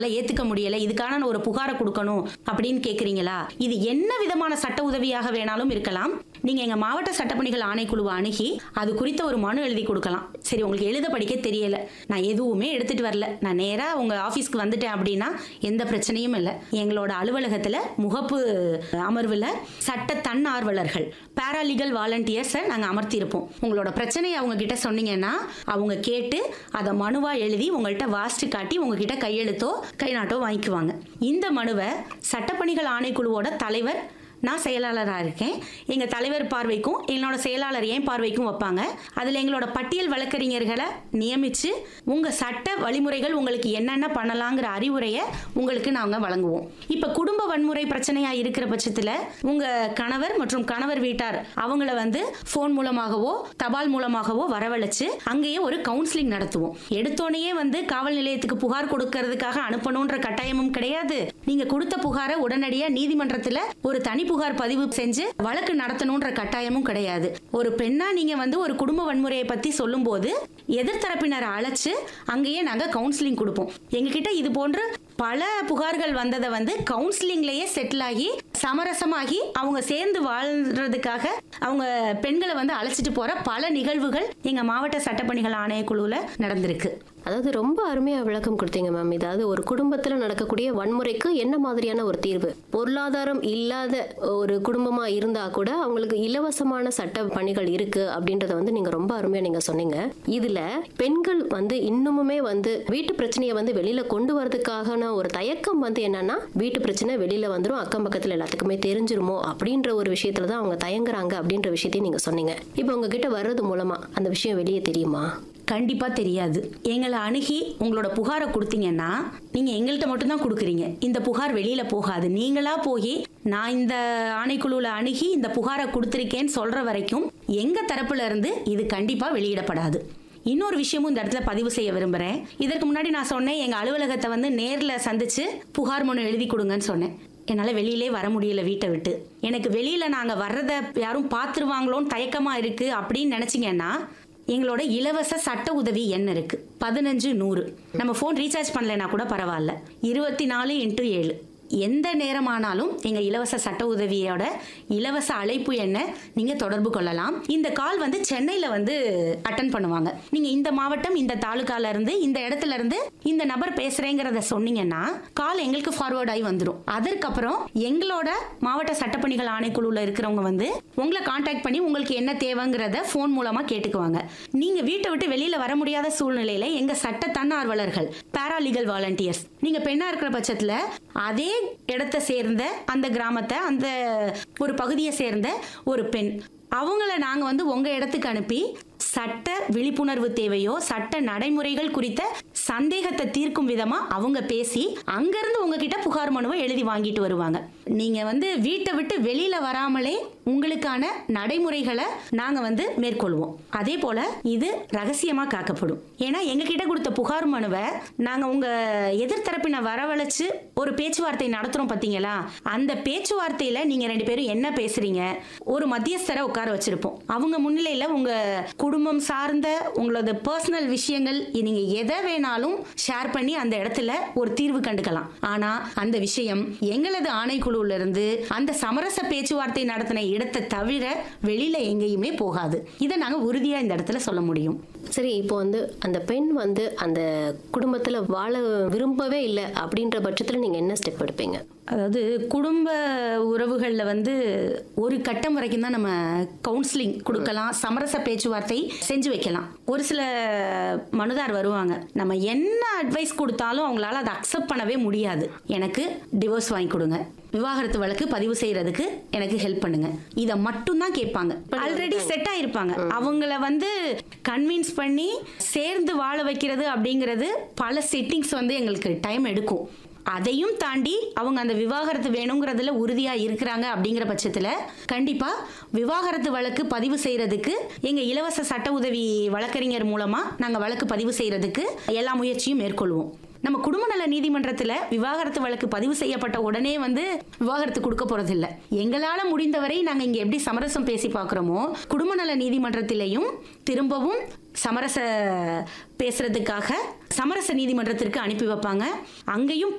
ஏத்துக்க முடியல இதுக்கான ஒரு புகாரை கொடுக்கணும் அப்படின்னு கேக்குறீங்களா இது என்ன விதமான சட்ட உதவியாக வேணாலும் இருக்கலாம் நீங்க எங்க மாவட்ட சட்டப்பணிகள் ஆணைக்குழுவை அணுகி அது குறித்த ஒரு மனு எழுதி கொடுக்கலாம் சரி உங்களுக்கு எழுத படிக்க தெரியல நான் எதுவுமே எடுத்துட்டு வரல நான் நேரா உங்க ஆபீஸ்க்கு வந்துட்டேன் அப்படின்னா எந்த பிரச்சனையும் இல்லை எங்களோட அலுவலகத்துல முகப்பு அமர்வுல சட்ட தன்னார்வலர்கள் பேராலீகல் வாலண்டியர்ஸை நாங்க அமர்த்தியிருப்போம் உங்களோட பிரச்சனையை அவங்க கிட்ட சொன்னீங்கன்னா அவங்க கேட்டு அதை மனுவா எழுதி உங்கள்கிட்ட வாசிச்சு காட்டி உங்ககிட்ட கையெழுத்தோ கை நாட்டோ வாங்கிக்குவாங்க இந்த மனுவை சட்டப்பணிகள் ஆணைக்குழுவோட தலைவர் நான் செயலாளராக இருக்கேன் எங்கள் தலைவர் பார்வைக்கும் என்னோட செயலாளர் ஏன் பார்வைக்கும் வைப்பாங்க அதில் எங்களோட பட்டியல் வழக்கறிஞர்களை நியமித்து உங்கள் சட்ட வழிமுறைகள் உங்களுக்கு என்னென்ன பண்ணலாங்கிற அறிவுரையை உங்களுக்கு நாங்கள் வழங்குவோம் இப்போ குடும்ப வன்முறை பிரச்சனையாக இருக்கிற பட்சத்தில் உங்கள் கணவர் மற்றும் கணவர் வீட்டார் அவங்கள வந்து ஃபோன் மூலமாகவோ தபால் மூலமாகவோ வரவழைச்சு அங்கேயே ஒரு கவுன்சிலிங் நடத்துவோம் எடுத்தோடனே வந்து காவல் நிலையத்துக்கு புகார் கொடுக்கறதுக்காக அனுப்பணுன்ற கட்டாயமும் கிடையாது நீங்க கொடுத்த புகாரை உடனடியா நீதிமன்றத்துல ஒரு தனி புகார் பதிவு செஞ்சு வழக்கு நடத்தணுன்ற கட்டாயமும் கிடையாது ஒரு பெண்ணா நீங்க வந்து ஒரு குடும்ப வன்முறையை பத்தி சொல்லும்போது எதிர்த்தரப்பினரை அழைச்சு அங்கேயே நாங்க கவுன்சிலிங் கொடுப்போம் எங்ககிட்ட இது போன்று பல புகார்கள் வந்ததை வந்து கவுன்சிலிங்லயே செட்டில் ஆகி சமரசமாகி அவங்க சேர்ந்து வாழ்றதுக்காக அவங்க பெண்களை வந்து அழைச்சிட்டு போற பல நிகழ்வுகள் எங்க மாவட்ட சட்டப்பணிகள் ஆணையக்குழுல நடந்திருக்கு அதாவது ரொம்ப அருமையா விளக்கம் கொடுத்தீங்க மேம் இதாவது ஒரு குடும்பத்துல நடக்கக்கூடிய வன்முறைக்கு என்ன மாதிரியான ஒரு தீர்வு பொருளாதாரம் இல்லாத ஒரு குடும்பமா இருந்தா கூட அவங்களுக்கு இலவசமான சட்ட பணிகள் இருக்கு அப்படின்றத வந்து நீங்க ரொம்ப அருமையா நீங்க சொன்னீங்க இதுல பெண்கள் வந்து இன்னுமுமே வந்து வீட்டு பிரச்சனையை வந்து வெளியில கொண்டு வரதுக்கான ஒரு தயக்கம் வந்து என்னன்னா வீட்டு பிரச்சனை வெளியில வந்துரும் அக்கம் பக்கத்துல எல்லாத்துக்குமே தெரிஞ்சிருமோ அப்படின்ற ஒரு விஷயத்துல தான் அவங்க தயங்குறாங்க அப்படின்ற விஷயத்தையும் நீங்க சொன்னீங்க இப்போ உங்ககிட்ட வர்றது மூலமா அந்த விஷயம் வெளியே தெரியுமா கண்டிப்பா தெரியாது எங்களை அணுகி உங்களோட புகாரை கொடுத்தீங்கன்னா நீங்க எங்கள்கிட்ட மட்டும்தான் கொடுக்குறீங்க இந்த புகார் வெளியில போகாது நீங்களா போய் நான் இந்த ஆணைக்குழுல அணுகி இந்த புகாரை கொடுத்துருக்கேன்னு சொல்ற வரைக்கும் எங்க தரப்புல இருந்து இது கண்டிப்பா வெளியிடப்படாது இன்னொரு விஷயமும் இந்த இடத்துல பதிவு செய்ய விரும்புறேன் இதற்கு முன்னாடி நான் சொன்னேன் எங்க அலுவலகத்தை வந்து நேர்ல சந்திச்சு புகார் மனு எழுதி கொடுங்கன்னு சொன்னேன் என்னால் வெளியிலே வர முடியல வீட்டை விட்டு எனக்கு வெளியில நாங்க வர்றத யாரும் பார்த்துருவாங்களோன்னு தயக்கமா இருக்கு அப்படின்னு நினைச்சீங்கன்னா எங்களோட இலவச சட்ட உதவி எண் இருக்கு பதினஞ்சு நூறு நம்ம ஃபோன் ரீசார்ஜ் பண்ணலைன்னா கூட பரவாயில்ல இருபத்தி நாலு இன்ட்டு ஏழு எந்த நேரமானாலும் எங்க இலவச சட்ட உதவியோட இலவச அழைப்பு எண்ணை நீங்க தொடர்பு கொள்ளலாம் இந்த கால் வந்து சென்னையில வந்து அட்டன் பண்ணுவாங்க நீங்க இந்த மாவட்டம் இந்த தாலுகால இருந்து இந்த இடத்துல இருந்து இந்த நபர் பேசுறேங்கிறத சொன்னீங்கன்னா கால் எங்களுக்கு ஃபார்வர்ட் ஆகி வந்துடும் அதற்கப்புறம் எங்களோட மாவட்ட சட்டப்பணிகள் ஆணைக்குழுல இருக்கிறவங்க வந்து உங்களை காண்டாக்ட் பண்ணி உங்களுக்கு என்ன தேவைங்கிறத ஃபோன் மூலமா கேட்டுக்குவாங்க நீங்க வீட்டை விட்டு வெளியில வர முடியாத சூழ்நிலையில எங்க சட்ட தன்னார்வலர்கள் பேராலீகல் வாலண்டியர்ஸ் நீங்க பெண்ணா இருக்கிற பட்சத்துல அதே இடத்தை சேர்ந்த அந்த கிராமத்தை அந்த ஒரு பகுதியை சேர்ந்த ஒரு பெண் அவங்கள நாங்க வந்து உங்க இடத்துக்கு அனுப்பி சட்ட விழிப்புணர்வு தேவையோ சட்ட நடைமுறைகள் குறித்த சந்தேகத்தை தீர்க்கும் விதமா அவங்க பேசி அங்கிருந்து உங்ககிட்ட புகார் மனுவை எழுதி வாங்கிட்டு வருவாங்க நீங்க வந்து வீட்டை விட்டு வெளியில வராமலே உங்களுக்கான நடைமுறைகளை நாங்க வந்து மேற்கொள்வோம் அதே போல இது ரகசியமா காக்கப்படும் ஏன்னா எங்க கிட்ட கொடுத்த புகார் மனுவை நாங்க உங்க எதிர்த்தரப்பினை வரவழைச்சு ஒரு பேச்சுவார்த்தை நடத்துறோம் பாத்தீங்களா அந்த பேச்சுவார்த்தையில நீங்க ரெண்டு பேரும் என்ன பேசுறீங்க ஒரு மத்தியஸ்தரை உட்கார வச்சிருப்போம் அவங்க முன்னிலையில உங்க குடும்பம் சார்ந்த உங்களோட பர்சனல் விஷயங்கள் நீங்க எதை வேணாலும் ஷேர் பண்ணி அந்த இடத்துல ஒரு தீர்வு கண்டுக்கலாம் ஆனா அந்த விஷயம் எங்களது ஆணைக்குழுல இருந்து அந்த சமரச பேச்சுவார்த்தை நடத்தின இடத்தை தவிர வெளியில எங்கேயுமே போகாது இதை நாங்க உறுதியா இந்த இடத்துல சொல்ல முடியும் சரி இப்போ வந்து அந்த பெண் வந்து அந்த குடும்பத்துல வாழ விரும்பவே இல்லை அப்படின்ற பட்சத்துல நீங்க என்ன ஸ்டெப் எடுப்பீங்க அதாவது குடும்ப உறவுகளில் வந்து ஒரு கட்டம் வரைக்கும் தான் நம்ம கவுன்சிலிங் கொடுக்கலாம் சமரச பேச்சுவார்த்தை செஞ்சு வைக்கலாம் ஒரு சில மனுதார் வருவாங்க நம்ம என்ன அட்வைஸ் கொடுத்தாலும் அவங்களால அதை அக்செப்ட் பண்ணவே முடியாது எனக்கு டிவோர்ஸ் வாங்கி கொடுங்க விவாகரத்து வழக்கு பதிவு செய்யறதுக்கு எனக்கு ஹெல்ப் பண்ணுங்க இதை மட்டும் தான் கேட்பாங்க ஆல்ரெடி செட் ஆயிருப்பாங்க அவங்கள வந்து கன்வின்ஸ் பண்ணி சேர்ந்து வாழ வைக்கிறது அப்படிங்கிறது பல செட்டிங்ஸ் வந்து எங்களுக்கு டைம் எடுக்கும் அதையும் தாண்டி அவங்க அந்த விவாகரத்து வேணுங்கிறதுல உறுதியா இருக்கிறாங்க அப்படிங்கிற பட்சத்துல கண்டிப்பா விவாகரத்து வழக்கு பதிவு செய்யறதுக்கு எங்க இலவச சட்ட உதவி வழக்கறிஞர் மூலமா நாங்க வழக்கு பதிவு செய்யறதுக்கு எல்லா முயற்சியும் மேற்கொள்வோம் நம்ம குடும்ப நல நீதிமன்றத்துல விவாகரத்து வழக்கு பதிவு செய்யப்பட்ட உடனே வந்து விவாகரத்து கொடுக்க போறதில்ல எங்களால முடிந்தவரை நாங்க இங்க எப்படி சமரசம் பேசி பார்க்குறோமோ குடும்ப நல நீதிமன்றத்திலையும் திரும்பவும் சமரச பேசுறதுக்காக சமரச நீதிமன்றத்திற்கு அனுப்பி வைப்பாங்க அங்கேயும்